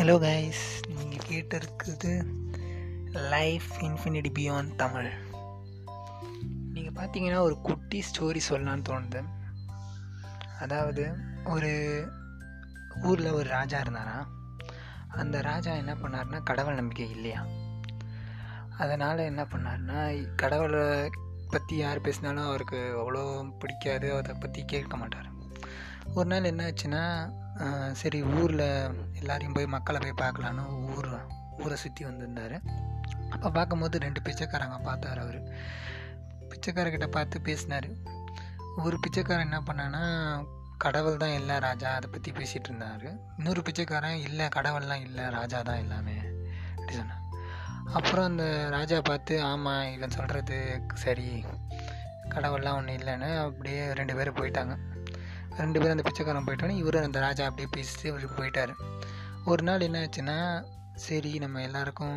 hello guys நீங்கள் கேட்டிருக்குது life infinity beyond Tamil நீங்கள் பார்த்தீங்கன்னா ஒரு குட்டி ஸ்டோரி சொல்லலான்னு தோணுது அதாவது ஒரு ஊரில் ஒரு ராஜா இருந்தாரா அந்த ராஜா என்ன பண்ணாருன்னா கடவுள் நம்பிக்கை இல்லையா அதனால் என்ன பண்ணாருன்னா கடவுளை பற்றி யார் பேசினாலும் அவருக்கு அவ்வளோ பிடிக்காது அதை பற்றி கேட்க மாட்டார் ஒரு நாள் என்ன ஆச்சுன்னா ஆஹ் சரி ஊரில் எல்லாரையும் போய் மக்களை போய் பார்க்கலான்னு ஊர் ஊரை சுற்றி வந்திருந்தார் அப்போ பார்க்கும்போது ரெண்டு பிச்சைக்காரங்க பார்த்தார் அவர் பிச்சைக்காரர்கிட்ட பார்த்து பேசினார் ஒரு பிச்சைக்காரன் என்ன பண்ணான்னா கடவுள் தான் இல்லை ராஜா அதை பற்றி பேசிகிட்டு இருந்தார் இன்னொரு பிச்சைக்காரன் இல்லை கடவுள்லாம் இல்லை ராஜா தான் எல்லாமே அப்படி சொன்னான் அப்புறம் அந்த ராஜா பார்த்து ஆமாம் இவன் சொல்கிறது சரி கடவுள்லாம் ஒன்றும் இல்லைன்னு அப்படியே ரெண்டு பேரும் போயிட்டாங்க ரெண்டு பேரும் அந்த பிச்சைக்காரன் போயிட்டோன்னே இவரும் அந்த ராஜா அப்படியே பேசிட்டு இவர் போயிட்டார் ஒரு நாள் என்ன ஆச்சுன்னா சரி நம்ம எல்லாருக்கும்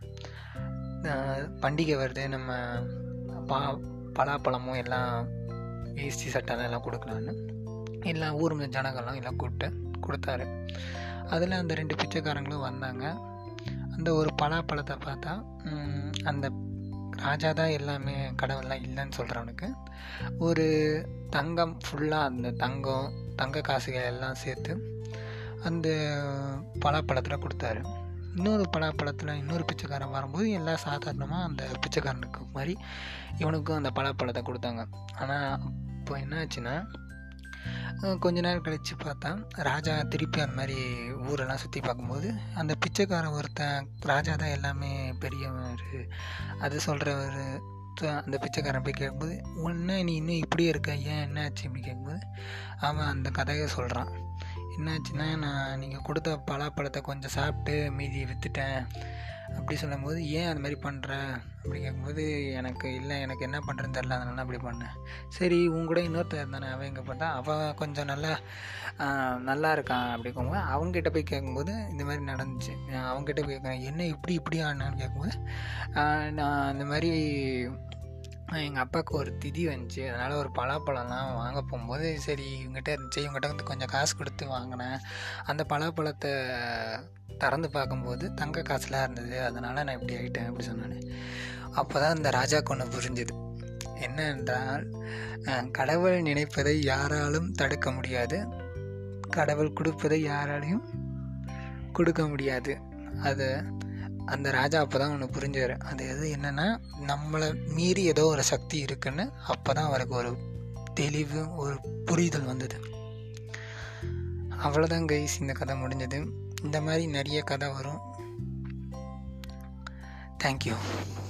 ஆஹ், பண்டிகை வருது நம்ம பா பலாப்பழமும் எல்லாம் வேஷ்டி சட்டெல்லாம் எல்லாம் கொடுக்கலான்னு எல்லாம் ஊர் ஜனங்கள்லாம் எல்லாம் கூப்பிட்டு கொடுத்தாரு அதில் அந்த ரெண்டு பிச்சைக்காரங்களும் வந்தாங்க அந்த ஒரு பலாப்பழத்தை பார்த்தா ம், அந்த ராஜா தான் எல்லாமே கடவுள்லாம் இல்லைன்னு சொல்கிறவனுக்கு ஒரு தங்கம் ஃபுல்லாக அந்த தங்கம் தங்க காசுகள் எல்லாம் சேர்த்து அந்த பலாப்பழத்தில் கொடுத்தாரு இன்னொரு பலாப்பழத்தில் இன்னொரு பிச்சைக்காரன் வரும்போது எல்லாம் சாதாரணமாக அந்த பிச்சைக்காரனுக்கு மாதிரி இவனுக்கும் அந்த பலாப்பழத்தை கொடுத்தாங்க ஆனால் இப்போ என்ன ஆச்சுன்னா அஹ் கொஞ்ச நேரம் கழித்து பார்த்தா ராஜா திருப்பி அந்த மாதிரி ஊரெல்லாம் சுற்றி பார்க்கும்போது அந்த பிச்சைக்காரன் ஒருத்தன் ராஜா தான் எல்லாமே பெரியவர் அது சொல்கிறவர் அந்த பிச்சைக்காரன் போய் கேட்கும்போது உன்ன நீ இன்னும் இப்படியே இருக்க ஏன் என்ன ஆச்சு அப்படி கேட்கும்போது அவன் அந்த கதையை சொல்கிறான் என்னாச்சுன்னா நான் நீங்கள் கொடுத்த பலாப்பழத்தை கொஞ்சம் சாப்பிட்டு மீதி விற்றுட்டேன் அப்படி சொல்லும்போது ஏன் அது மாதிரி பண்ணுற அப்படி கேட்கும்போது எனக்கு இல்லை எனக்கு என்ன பண்ணுறதுன்னு தெரில அதனால அப்படி பண்ணேன் சரி உன் கூட இன்னொருத்தர் இருந்தானே அவன் எங்கே பார்த்தா அவன் கொஞ்சம் நல்லா ஆஹ், நல்லா இருக்கான் அப்படி கேட்கும்போது அவங்ககிட்ட போய் கேட்கும்போது இந்த மாதிரி நடந்துச்சு நான் அவங்ககிட்ட போய் கேட்குறேன் என்ன இப்படி இப்படி ஆனான்னு கேட்கும்போது ஆஹ், நான் இந்த மாதிரி எங்கள் அப்பாவுக்கு ஒரு திதி வந்துச்சு அதனால் ஒரு பலாப்பழம்லாம் வாங்க போகும்போது சரி இவங்ககிட்ட இருந்துச்சு இவங்ககிட்ட வந்து கொஞ்சம் காசு கொடுத்து வாங்கினேன் அந்த பலாப்பழத்தை திறந்து பார்க்கும்போது தங்க காசுலாம் இருந்தது அதனால் நான் இப்படி ஆகிட்டேன் அப்படி சொன்னானே அப்போ தான் இந்த ராஜாக்கு ஒன்று புரிஞ்சுது என்ன என்றால் அஹ், கடவுள் நினைப்பதை யாராலும் தடுக்க முடியாது கடவுள் கொடுப்பதை யாராலையும் கொடுக்க முடியாது அது அந்த ராஜா அப்போ தான் ஒன்று புரிஞ்சார் அது எது என்னென்னா நம்மளை மீறி ஏதோ ஒரு சக்தி இருக்குன்னு அப்போ தான் அவருக்கு ஒரு தெளிவு ஒரு புரிதல் வந்தது அவ்வளோதான் கைஸ் இந்த கதை முடிஞ்சது இந்த மாதிரி நிறைய கதை வரும் தேங்க்யூ